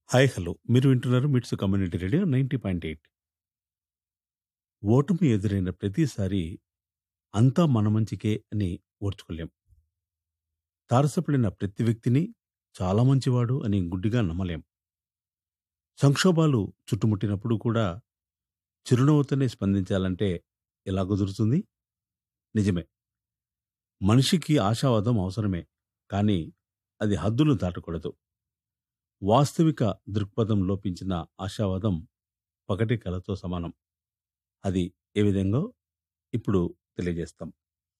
hi hello మీరు వింటున్నారు MITS community radio ninety point eight ఓటమి ఎదురైన ప్రతిసారి అంతా మన మంచికే అని ఓర్చుకోలేం తారసపడిన ప్రతి వ్యక్తిని చాలా మంచివాడు అని గుడ్డిగా నమ్మలేం సంక్షోభాలు చుట్టుముట్టినప్పుడు కూడా చిరునవ్వుతోనే స్పందించాలంటే ఎలా కుదురుతుంది నిజమే మనిషికి ఆశావాదం అవసరమే కానీ అది హద్దులు దాటకూడదు వాస్తవిక దృక్పథం లోపించిన ఆశావాదం పగటి కలతో సమానం అది ఏ విధంగా ఇప్పుడు తెలియజేస్తాం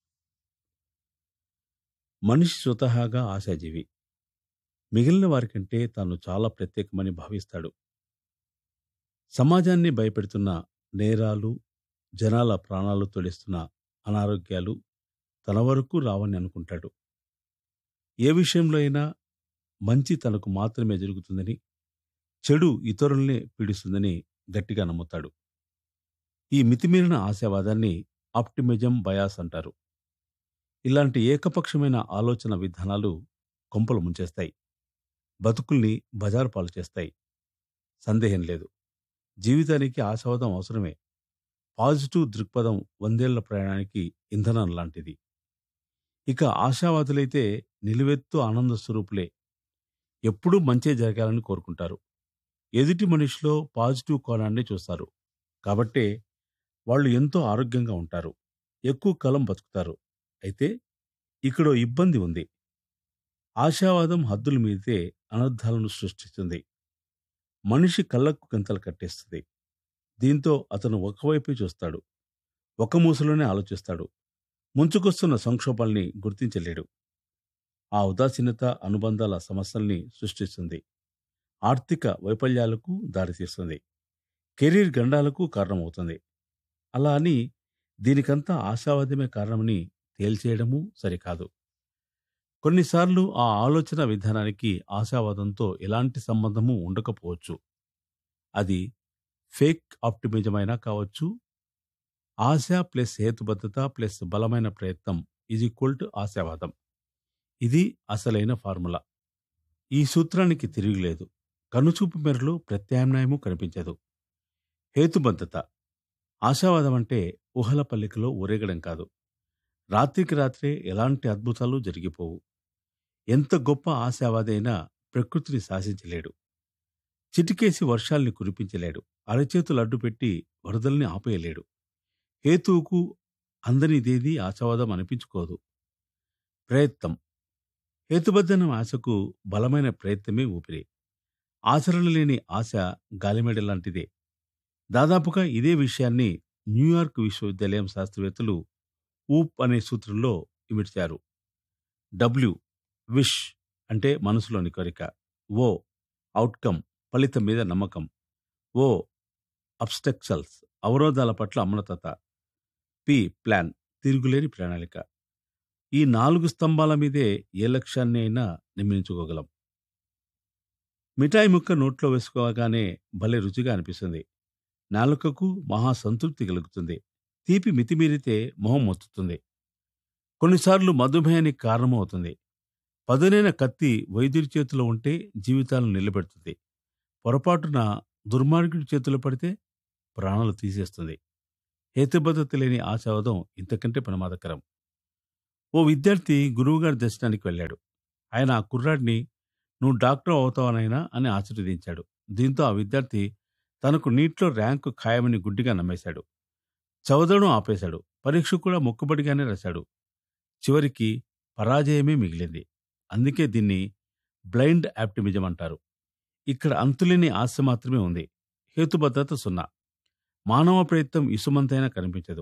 మనిషి స్వతహాగా ఆశాజీవి మిగిలిన వారికంటే తాను చాలా ప్రత్యేకమని భావిస్తాడు సమాజాన్ని భయపెడుతున్న నేరాలు జనాల ప్రాణాలు తొలిస్తున్న అనారోగ్యాలు తన వరకు రావని అనుకుంటాడు ఏ విషయంలో అయినా మంచి తనకు మాత్రమే జరుగుతుందని చెడు ఇతరుల్ని పీడిస్తుందని గట్టిగా నమ్ముతాడు ఈ మితిమీరిన ఆశావాదాన్ని ఆప్టిమిజం బయాస్ అంటారు ఇలాంటి ఏకపక్షమైన ఆలోచన విధానాలు కొంపలు ముంచేస్తాయి బతుకుల్ని బజారు పాలు చేస్తాయి సందేహం లేదు జీవితానికి ఆశావాదం అవసరమే పాజిటివ్ దృక్పథం వందేళ్ల ప్రయాణానికి ఇంధనం లాంటిది ఇక ఆశావాదులైతే నిలువెత్తు ఆనంద స్వరూపులే ఎప్పుడూ మంచే జరగాలని కోరుకుంటారు ఎదుటి మనిషిలో పాజిటివ్ కోణాన్ని చూస్తారు కాబట్టే వాళ్ళు ఎంతో ఆరోగ్యంగా ఉంటారు ఎక్కువ కాలం బతుకుతారు అయితే ఇక్కడో ఇబ్బంది ఉంది ఆశావాదం హద్దులు మీదితే అనర్థాలను సృష్టిస్తుంది మనిషి కళ్ళకు గంతలు కట్టేస్తుంది దీంతో అతను ఒకవైపే చూస్తాడు ఒక మూసలోనే ఆలోచిస్తాడు ముంచుకొస్తున్న సంక్షోభాల్ని గుర్తించలేడు ఆ ఉదాసీనత అనుబంధాల సమస్యల్ని సృష్టిస్తుంది ఆర్థిక వైఫల్యాలకు దారితీస్తుంది కెరీర్ గండాలకు కారణమవుతుంది అలా అని దీనికంతా ఆశావాదమే కారణమని తేల్చేయడము సరికాదు కొన్నిసార్లు ఆ ఆలోచన విధానానికి ఆశావాదంతో ఎలాంటి సంబంధము ఉండకపోవచ్చు అది ఫేక్ ఆప్టిమిజమైనా కావచ్చు ఆశ ప్లస్ హేతుబద్ధత ప్లస్ బలమైన ప్రయత్నం ఈజ్ ఈక్వల్ టు ఆశావాదం ఇది అసలైన ఫార్ములా ఈ సూత్రానికి తిరుగులేదు కనుచూపు మేరలో ప్రత్యామ్నాయము కనిపించదు హేతుబద్ధత ఆశావాదం అంటే ఊహల పల్లికలో ఊరేగడం కాదు రాత్రికి రాత్రే ఎలాంటి అద్భుతాలు జరిగిపోవు ఎంత గొప్ప ఆశావాదైనా ప్రకృతిని శాసించలేడు చిటికేసి వర్షాల్ని కురిపించలేడు అరచేతులు అడ్డుపెట్టి వరదల్ని ఆపేయలేడు హేతువుకు అందనిదేది ఆశావాదం అనిపించుకోదు ప్రయత్నం హేతుబద్ధమైన ఆశకు బలమైన ప్రయత్నమే ఊపిరి ఆచరణ లేని ఆశ గాలిమెడ లాంటిదే దాదాపుగా ఇదే విషయాన్ని న్యూయార్క్ విశ్వవిద్యాలయం శాస్త్రవేత్తలు ఊప్ అనే సూత్రంలో ఇమిడ్చారు డబ్ల్యూ విష్ అంటే మనసులోని కోరిక ఓ అవుట్కమ్ ఫలితం మీద నమ్మకం ఓ అబ్స్టెక్సల్స్ అవరోధాల పట్ల అమలతత పి ప్లాన్ తిరుగులేని ప్రణాళిక ఈ నాలుగు స్తంభాల మీదే ఏ లక్ష్యాన్ని అయినా నిర్మించుకోగలం మిఠాయి ముక్క నోట్లో వేసుకోగానే భలే రుచిగా అనిపిస్తుంది నాలుకకు మహా సంతృప్తి కలుగుతుంది తీపి మితిమీరితే మొహం మొత్తుతుంది కొన్నిసార్లు మధుమేహానికి కారణమవుతుంది పదునైన కత్తి వైద్యుడి చేతిలో ఉంటే జీవితాలను నిలబెడుతుంది పొరపాటున దుర్మార్గుడి చేతిలో పడితే ప్రాణాలు తీసేస్తుంది హేతుబద్ధత లేని ఆశావాదం ఇంతకంటే ప్రమాదకరం ఓ విద్యార్థి గురువుగారి దర్శనానికి వెళ్ళాడు ఆయన ఆ కుర్రాడిని నువ్వు డాక్టర్ అవుతావనైనా అని ఆశీర్వదించాడు దీంతో ఆ విద్యార్థి తనకు నీట్లో ర్యాంకు ఖాయమని గుడ్డిగా నమ్మేశాడు చదవడం ఆపేశాడు పరీక్ష కూడా మొక్కుబడిగానే రాశాడు చివరికి పరాజయమే మిగిలింది అందుకే దీన్ని బ్లైండ్ ఆప్టిమిజం అంటారు ఇక్కడ అంతులేని ఆశ మాత్రమే ఉంది హేతుబద్ధత సున్నా మానవ ప్రయత్నం ఇసుమంతైనా కనిపించదు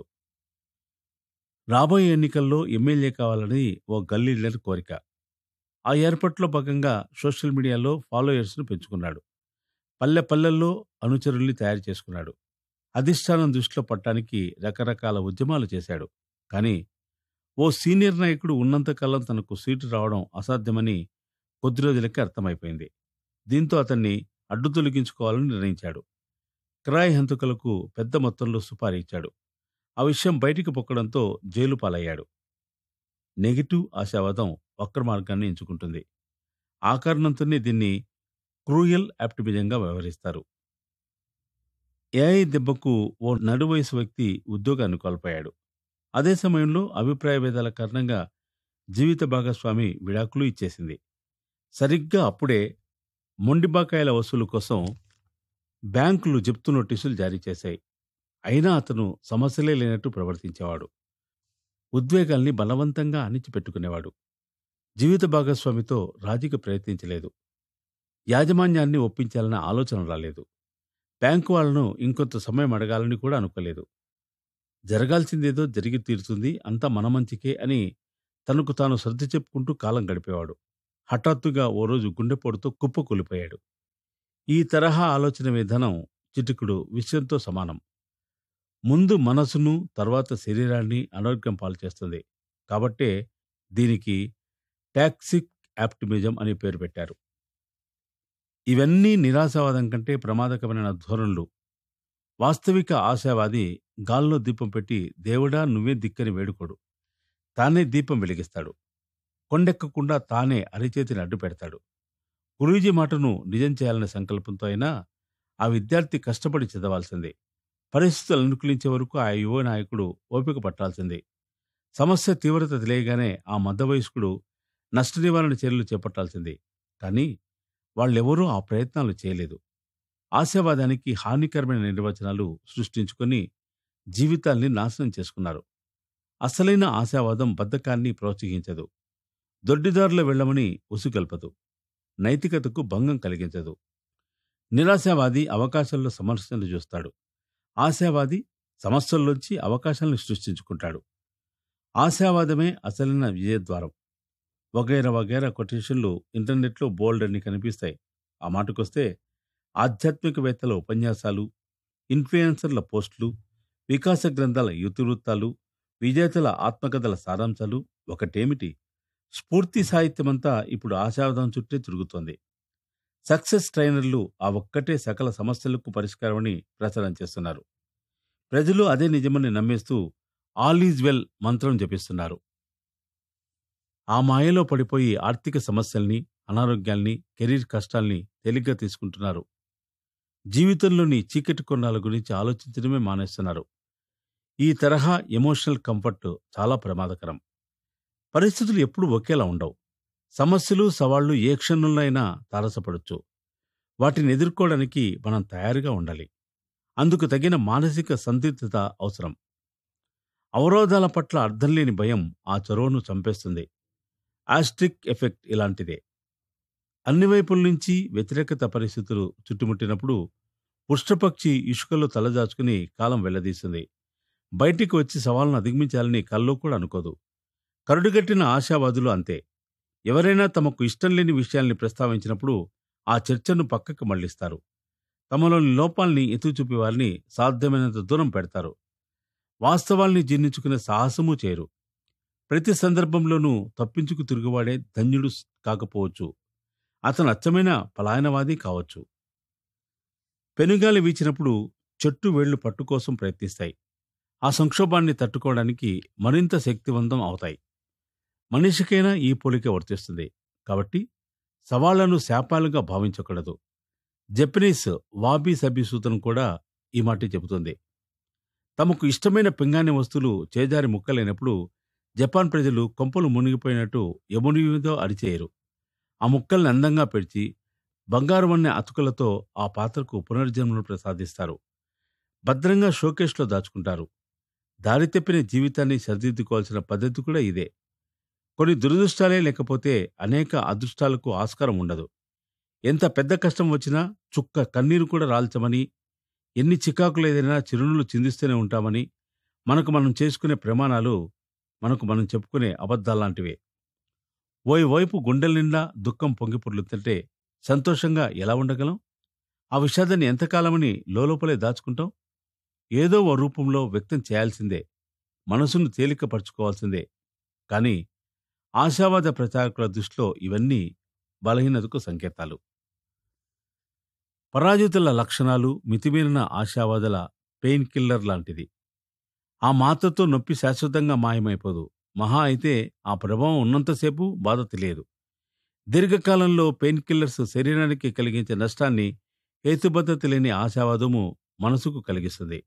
రాబోయే ఎన్నికల్లో ఎమ్మెల్యే కావాలని ఓ గల్లీ లీడర్ కోరిక ఆ ఏర్పాట్లో భాగంగా సోషల్ మీడియాలో ఫాలోయర్స్ను పెంచుకున్నాడు పల్లె పల్లెల్లో అనుచరుల్ని తయారు చేసుకున్నాడు అధిష్టానం దృష్టిలో పట్టడానికి రకరకాల ఉద్యమాలు చేశాడు కానీ ఓ సీనియర్ నాయకుడు ఉన్నంతకాలం తనకు సీటు రావడం అసాధ్యమని కొద్ది రోజులకి అర్థమైపోయింది దీంతో అతన్ని అడ్డు తొలగించుకోవాలని నిర్ణయించాడు క్రాయ్ హంతకులకు పెద్ద మొత్తంలో సుపారీ ఇచ్చాడు ఆ విషయం బయటికి పొక్కడంతో జైలు పాలయ్యాడు నెగిటివ్ ఆశావాదం వక్ర మార్గాన్ని ఎంచుకుంటుంది ఆ కారణంతోనే దీన్ని క్రూయల్ ఆప్టిమిజంగా వ్యవహరిస్తారు ఏఐ దెబ్బకు ఓ నడు వయసు వ్యక్తి ఉద్యోగాన్ని కోల్పోయాడు అదే సమయంలో అభిప్రాయ భేదాల కారణంగా జీవిత భాగస్వామి విడాకులు ఇచ్చేసింది సరిగ్గా అప్పుడే మొండి బకాయిల వసూలు కోసం బ్యాంకులు జప్తు నోటీసులు జారీ చేశాయి అయినా అతను సమస్యలే లేనట్టు ప్రవర్తించేవాడు ఉద్వేగాల్ని బలవంతంగా అణిచిపెట్టుకునేవాడు జీవిత భాగస్వామితో రాజీకి ప్రయత్నించలేదు యాజమాన్యాన్ని ఒప్పించాలన్న ఆలోచన రాలేదు బ్యాంకు వాళ్ళను ఇంకొంత సమయం అడగాలని కూడా అనుకోలేదు జరగాల్సిందేదో జరిగి తీరుతుంది అంతా మన మంచికే అని తనకు తాను సర్ది చెప్పుకుంటూ కాలం గడిపేవాడు హఠాత్తుగా ఓ రోజు గుండెపోటుతో కుప్పకూలిపోయాడు ఈ తరహా ఆలోచన విధానం చిటికుడు విషయంతో సమానం ముందు మనసును తర్వాత శరీరాన్ని అనారోగ్యం పాలు చేస్తుంది కాబట్టే దీనికి టాక్సిక్ యాప్టిమిజం అని పేరు పెట్టారు ఇవన్నీ నిరాశావాదం కంటే ప్రమాదకరమైన ధోరణులు వాస్తవిక ఆశావాది గాల్లో దీపం పెట్టి దేవుడా నువ్వే దిక్కని వేడుకోడు తానే దీపం వెలిగిస్తాడు కొండెక్కకుండా తానే అరిచేతిని అడ్డు పెడతాడు గురూజీ మాటను నిజం చేయాలనే సంకల్పంతో అయినా ఆ విద్యార్థి కష్టపడి చదవాల్సిందే పరిస్థితులు అనుకూలించే వరకు ఆ యువ నాయకుడు ఓపిక పట్టాల్సిందే సమస్య తీవ్రత తెలియగానే ఆ మధ్య వయస్కుడు నష్ట నివారణ చర్యలు చేపట్టాల్సిందే కానీ వాళ్ళెవరూ ఆ ప్రయత్నాలు చేయలేదు ఆశావాదానికి హానికరమైన నిర్వచనాలు సృష్టించుకొని జీవితాల్ని నాశనం చేసుకున్నారు అసలైన ఆశావాదం బద్ధకాన్ని ప్రోత్సహించదు దొడ్డిదారులు వెళ్ళమని ఉసుగల్పదు నైతికతకు భంగం కలిగించదు నిరాశావాది అవకాశాల్లో సమస్యలు చూస్తాడు ఆశావాది సమస్యల్లోంచి అవకాశాలను సృష్టించుకుంటాడు ఆశావాదమే అసలైన విజయద్వారం వగైరా వగైరా కొటేషన్లు ఇంటర్నెట్లో బోల్డ్ అని కనిపిస్తాయి ఆ మాటకొస్తే ఆధ్యాత్మికవేత్తల ఉపన్యాసాలు ఇన్ఫ్లుయెన్సర్ల పోస్టులు వికాస గ్రంథాల ఇతివృత్తాలు విజేతల ఆత్మకథల సారాంశాలు ఒకటేమిటి స్ఫూర్తి సాహిత్యమంతా ఇప్పుడు ఆశావాదం చుట్టే తిరుగుతోంది సక్సెస్ ట్రైనర్లు ఆ ఒక్కటే సకల సమస్యలకు పరిష్కారమని ప్రచారం చేస్తున్నారు ప్రజలు అదే నిజమని నమ్మేస్తూ ఆల్ ఈజ్ వెల్ మంత్రం జపిస్తున్నారు ఆ మాయలో పడిపోయి ఆర్థిక సమస్యల్ని అనారోగ్యాల్ని కెరీర్ కష్టాల్ని తేలిగ్గా తీసుకుంటున్నారు జీవితంలోని చీకటి కొన్నాల గురించి ఆలోచించడమే మానేస్తున్నారు ఈ తరహా ఎమోషనల్ కంఫర్ట్ చాలా ప్రమాదకరం పరిస్థితులు ఎప్పుడూ ఒకేలా ఉండవు సమస్యలు సవాళ్లు ఏ క్షణంలో అయినా తారసపడొచ్చు వాటిని ఎదుర్కోవడానికి మనం తయారుగా ఉండాలి అందుకు తగిన మానసిక సందిగ్ధత అవసరం అవరోధాల పట్ల అర్థం లేని భయం ఆ చొరవను చంపేస్తుంది ఆస్ట్రిక్ ఎఫెక్ట్ ఇలాంటిదే అన్ని వైపుల నుంచి వ్యతిరేకత పరిస్థితులు చుట్టుముట్టినప్పుడు పుష్టపక్షి ఇసుకలో తలదాచుకుని కాలం వెళ్లదీస్తుంది బయటికి వచ్చి సవాళ్ళను అధిగమించాలని కల్లో కూడా అనుకోదు కరుడుగట్టిన ఆశావాదులు అంతే ఎవరైనా తమకు ఇష్టం లేని విషయాల్ని ప్రస్తావించినప్పుడు ఆ చర్చను పక్కకు మళ్లిస్తారు తమలోని లోపాల్ని ఎత్తుచూపే వారిని సాధ్యమైనంత దూరం పెడతారు వాస్తవాల్ని జీర్ణించుకునే సాహసమూ చేయరు ప్రతి సందర్భంలోనూ తప్పించుకు తిరుగువాడే ధన్యుడు కాకపోవచ్చు అతను అచ్చమైన పలాయనవాది కావచ్చు పెనుగాలి వీచినప్పుడు చెట్టు వేళ్లు పట్టు కోసం ప్రయత్నిస్తాయి ఆ సంక్షోభాన్ని తట్టుకోవడానికి మరింత శక్తివంతం అవుతాయి మనిషికైనా ఈ పోలిక వర్తిస్తుంది కాబట్టి సవాళ్లను శాపాలుగా భావించకూడదు జపనీస్ వాబీ సబీ సూత్రం కూడా ఈ మాట చెబుతుంది తమకు ఇష్టమైన పింగాణి వస్తువులు చేజారి ముక్కలైనప్పుడు జపాన్ ప్రజలు కొంపలు మునిగిపోయినట్టు యముని మీద అరిచేయరు ఆ ముక్కల్ని అందంగా పెడిచి బంగారు వన్నె అతుకులతో ఆ పాత్రకు పునర్జన్మను ప్రసాదిస్తారు భద్రంగా షోకేష్లో దాచుకుంటారు దారి తప్పిన జీవితాన్ని సరిదిద్దుకోవాల్సిన పద్ధతి కూడా ఇదే కొన్ని దురదృష్టాలే లేకపోతే అనేక అదృష్టాలకు ఆస్కారం ఉండదు ఎంత పెద్ద కష్టం వచ్చినా చుక్క కన్నీరు కూడా రాల్చమని ఎన్ని చికాకులు ఏదైనా చిరునులు చిందిస్తూనే ఉంటామని మనకు మనం చేసుకునే ప్రమాణాలు మనకు మనం చెప్పుకునే అబద్ధాల్లాంటివే ఓయి వైపు గుండెల నిండా దుఃఖం పొంగి పొర్లుతుంటే సంతోషంగా ఎలా ఉండగలం ఆ విషాదాన్ని ఎంతకాలమని లోపలే దాచుకుంటాం ఏదో ఓ రూపంలో వ్యక్తం చేయాల్సిందే మనసును తేలికపరచుకోవాల్సిందే కానీ ఆశావాద ప్రచారకుల దృష్టిలో ఇవన్నీ బలహీనతకు సంకేతాలు పరాజితుల లక్షణాలు మితిమీరిన ఆశావాదుల పెయిన్ కిల్లర్ లాంటిది ఆ మాత్రతో నొప్పి శాశ్వతంగా మాయమైపోదు మహా అయితే ఆ ప్రభావం ఉన్నంతసేపు బాధ తెలియదు దీర్ఘకాలంలో పెయిన్ కిల్లర్స్ శరీరానికి కలిగించే నష్టాన్ని హేతుబద్ధత లేని ఆశావాదము మనసుకు కలిగిస్తుంది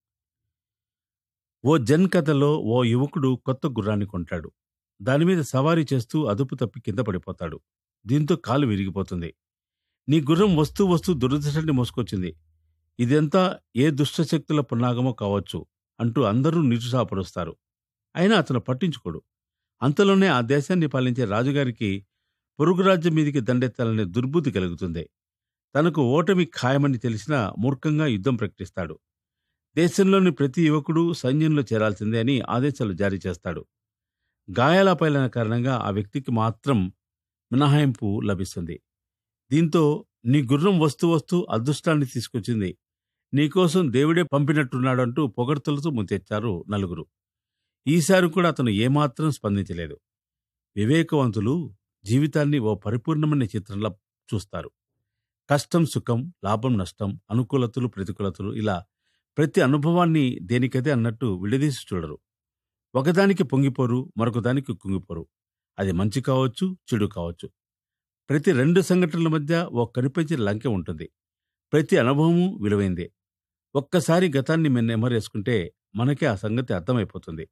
ఓ జన్ కథలో ఓ యువకుడు కొత్త గుర్రాన్ని కొంటాడు దానిమీద సవారీ చేస్తూ అదుపు తప్పి కింద పడిపోతాడు దీంతో కాలు విరిగిపోతుంది నీ గుర్రం వస్తూ వస్తూ దురదృష్టాన్ని మోసుకొచ్చింది ఇదంతా ఏ దుష్టశక్తుల పున్నాగమో కావచ్చు అంటూ అందరూ నిరుసాపరుస్తారు అయినా అతను పట్టించుకోడు అంతలోనే ఆ దేశాన్ని పాలించే రాజుగారికి పొరుగు రాజ్యం మీదికి దండెత్తాలనే దుర్బుద్ధి కలుగుతుంది తనకు ఓటమి ఖాయమని తెలిసినా మూర్ఖంగా యుద్ధం ప్రకటిస్తాడు దేశంలోని ప్రతి యువకుడు సైన్యంలో చేరాల్సిందే అని ఆదేశాలు జారీ చేస్తాడు గాయాల పైలన కారణంగా ఆ వ్యక్తికి మాత్రం మినహాయింపు లభిస్తుంది దీంతో నీ గుర్రం వస్తూ వస్తూ అదృష్టాన్ని తీసుకొచ్చింది నీకోసం దేవుడే పంపినట్టున్నాడంటూ పొగడ్తలతో ముంచెచ్చారు నలుగురు ఈసారి కూడా అతను ఏమాత్రం స్పందించలేదు వివేకవంతులు జీవితాన్ని ఓ పరిపూర్ణమైన చిత్రంలా చూస్తారు కష్టం సుఖం లాభం నష్టం అనుకూలతలు ప్రతికూలతలు ఇలా ప్రతి అనుభవాన్ని దేనికదే అన్నట్టు విడదీసి చూడరు ఒకదానికి పొంగిపోరు మరొకదానికి కుంగిపోరు అది మంచి కావచ్చు చెడు కావచ్చు ప్రతి రెండు సంఘటనల మధ్య ఓ కనిపించే లంకె ఉంటుంది ప్రతి అనుభవము విలువైందే ఒక్కసారి గతాన్ని మేము నెమరేసుకుంటే మనకే ఆ సంగతి అర్థమైపోతుంది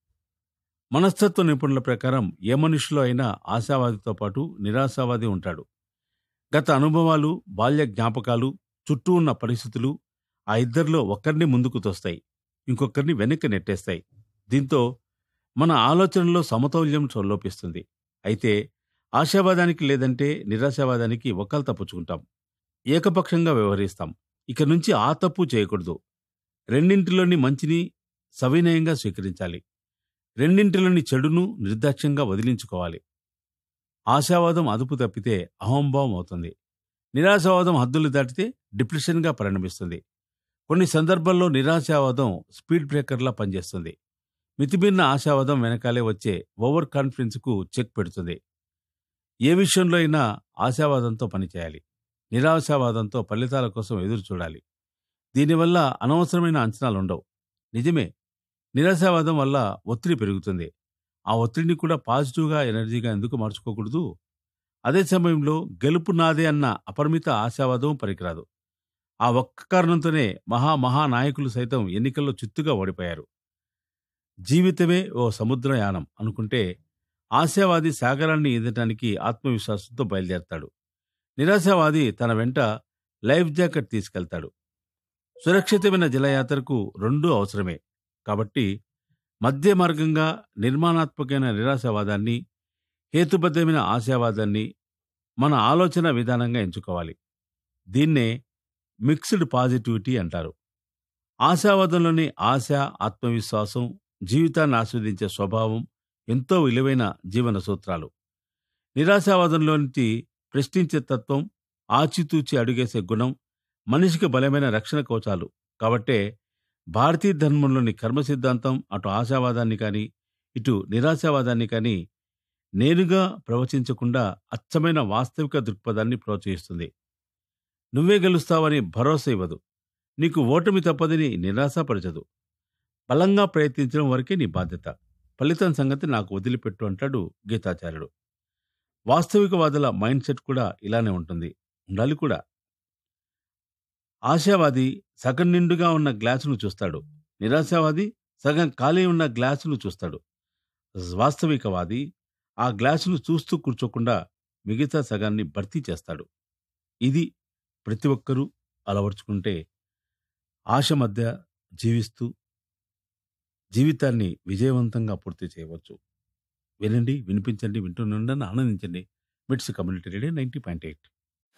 మనస్తత్వ నిపుణుల ప్రకారం ఏ మనిషిలో అయినా ఆశావాదితో పాటు నిరాశావాది ఉంటాడు గత అనుభవాలు బాల్య జ్ఞాపకాలు చుట్టూ ఉన్న పరిస్థితులు ఆ ఇద్దరిలో ఒకరిని ముందుకు తోస్తాయి ఇంకొకరిని వెనక్కి నెట్టేస్తాయి దీంతో మన ఆలోచనలో సమతౌల్యం లోపిస్తుంది అయితే ఆశావాదానికి లేదంటే నిరాశావాదానికి ఒకళ్ళు తప్పుచుకుంటాం ఏకపక్షంగా వ్యవహరిస్తాం ఇక నుంచి ఆ తప్పు చేయకూడదు రెండింటిలోని మంచిని సవినయంగా స్వీకరించాలి రెండింటిలోని చెడును నిర్దాక్ష్యంగా వదిలించుకోవాలి ఆశావాదం అదుపు తప్పితే అహంభావం అవుతుంది నిరాశావాదం హద్దులు దాటితే డిప్రెషన్గా పరిణమిస్తుంది కొన్ని సందర్భాల్లో నిరాశావాదం స్పీడ్ బ్రేకర్లా పనిచేస్తుంది మితిమీరిన ఆశావాదం వెనకాలే వచ్చే ఓవర్ కాన్ఫిడెన్స్కు చెక్ పెడుతుంది ఏ విషయంలో అయినా ఆశావాదంతో పనిచేయాలి నిరాశావాదంతో ఫలితాల కోసం ఎదురు చూడాలి దీనివల్ల అనవసరమైన అంచనాలు ఉండవు నిజమే నిరాశావాదం వల్ల ఒత్తిడి పెరుగుతుంది ఆ ఒత్తిడిని కూడా పాజిటివ్గా ఎనర్జీగా ఎందుకు మార్చుకోకూడదు అదే సమయంలో గెలుపు నాదే అన్న అపరిమిత ఆశావాదం పనికిరాదు ఆ ఒక్క కారణంతోనే మహా మహా నాయకులు సైతం ఎన్నికల్లో చిత్తుగా ఓడిపోయారు జీవితమే ఓ సముద్రయానం అనుకుంటే ఆశావాది సాగరాన్ని ఈదటానికి ఆత్మవిశ్వాసంతో బయలుదేరతాడు నిరాశావాది తన వెంట లైఫ్ జాకెట్ తీసుకెళ్తాడు సురక్షితమైన జలయాత్రకు రెండూ అవసరమే కాబట్టి మధ్య మార్గంగా నిర్మాణాత్మకమైన నిరాశావాదాన్ని హేతుబద్ధమైన ఆశావాదాన్ని మన ఆలోచన విధానంగా ఎంచుకోవాలి దీన్నే మిక్స్డ్ పాజిటివిటీ అంటారు ఆశావాదంలోని ఆశ ఆత్మవిశ్వాసం జీవితాన్ని ఆస్వాదించే స్వభావం ఎంతో విలువైన జీవన సూత్రాలు నిరాశావాదంలోంచి ప్రశ్నించే తత్వం ఆచితూచి అడుగేసే గుణం మనిషికి బలమైన రక్షణ కవచాలు కాబట్టే భారతీయ ధర్మంలోని కర్మ సిద్ధాంతం అటు ఆశావాదాన్ని కానీ ఇటు నిరాశావాదాన్ని కానీ నేరుగా ప్రవచించకుండా అచ్చమైన వాస్తవిక దృక్పథాన్ని ప్రోత్సహిస్తుంది నువ్వే గెలుస్తావని భరోసా ఇవ్వదు నీకు ఓటమి తప్పదని నిరాశపరచదు బలంగా ప్రయత్నించడం వరకే నీ బాధ్యత ఫలితం సంగతి నాకు వదిలిపెట్టు అంటాడు గీతాచార్యుడు వాస్తవికవాదుల మైండ్ సెట్ కూడా ఇలానే ఉంటుంది ఉండాలి కూడా ఆశావాది సగం నిండుగా ఉన్న గ్లాసును చూస్తాడు నిరాశావాది సగం ఖాళీ ఉన్న గ్లాసును చూస్తాడు వాస్తవికవాది ఆ గ్లాసును చూస్తూ కూర్చోకుండా మిగతా సగాన్ని భర్తీ చేస్తాడు ఇది ప్రతి ఒక్కరూ అలవర్చుకుంటే ఆశ మధ్య జీవిస్తూ జీవితాన్ని విజయవంతంగా పూర్తి చేయవచ్చు వినండి వినిపించండి వింటూనే ఉండండి ఆనందించండి MITS community radio ninety point eight